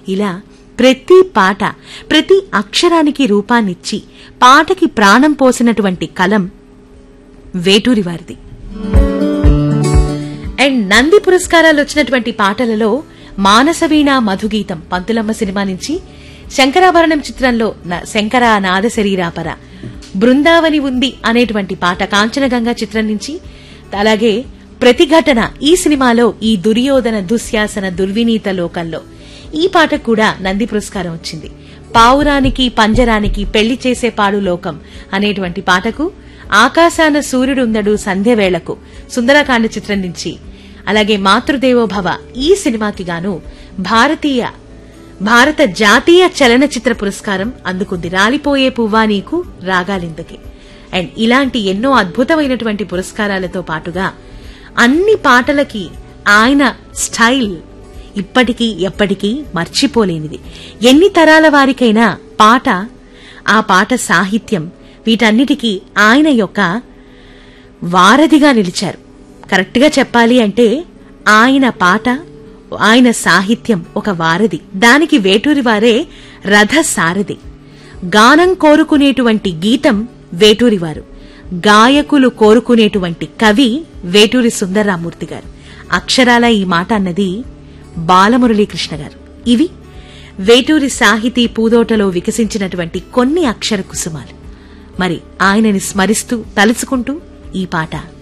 ఇలా ప్రతి పాట ప్రతి అక్షరానికి రూపాన్నిచ్చి పాటకి ప్రాణం పోసినటువంటి కలం వేటూరి వారిది అండ్ నంది పురస్కారాలు వచ్చినటువంటి పాటలలో మానసవీణ మధుగీతం పంతులమ్మ సినిమా నుంచి శంకరాభరణం చిత్రంలో న- శంకర నాద శరీరాపర బృందావని ఉంది అనేటువంటి పాట కాంచనగంగా చిత్రం నుంచి అలాగే ప్రతిఘటన ఈ సినిమాలో ఈ దుర్యోధన దుశ్శాసన దుర్వినీత లోకంలో ఈ పాటకు కూడా నంది పురస్కారం వచ్చింది పావురానికి పంజరానికి పెళ్లి చేసే పాడు లోకం అనేటువంటి పాటకు ఆకాశాన సూర్యుడుందడు సంధ్యవేళకు సుందరకాండ చిత్రం నుంచి అలాగే మాతృదేవోభవ ఈ సినిమాకి గాను భారతీయ భారత జాతీయ చలనచిత్ర పురస్కారం అందుకుంది రాలిపోయే పువ్వా నీకు రాగాలిందుకి అండ్ ఇలాంటి ఎన్నో అద్భుతమైనటువంటి పురస్కారాలతో పాటుగా అన్ని పాటలకి ఆయన స్టైల్ ఇప్పటికీ ఎప్పటికీ మర్చిపోలేనిది ఎన్ని తరాల వారికైనా పాట ఆ పాట సాహిత్యం వీటన్నిటికీ ఆయన యొక్క వారధిగా నిలిచారు కరెక్ట్గా చెప్పాలి అంటే ఆయన పాట ఆయన సాహిత్యం ఒక వారధి దానికి వేటూరి వారే రథ సారథి గానం కోరుకునేటువంటి గీతం వేటూరివారు గాయకులు కోరుకునేటువంటి కవి వేటూరి సుందర్రామూర్తి గారు అక్షరాల ఈ మాట అన్నది బాలమురళీకృష్ణ గారు ఇవి వేటూరి సాహితీ పూదోటలో వికసించినటువంటి కొన్ని అక్షర కుసుమాలు మరి ఆయనని స్మరిస్తూ తలుచుకుంటూ ఈ పాట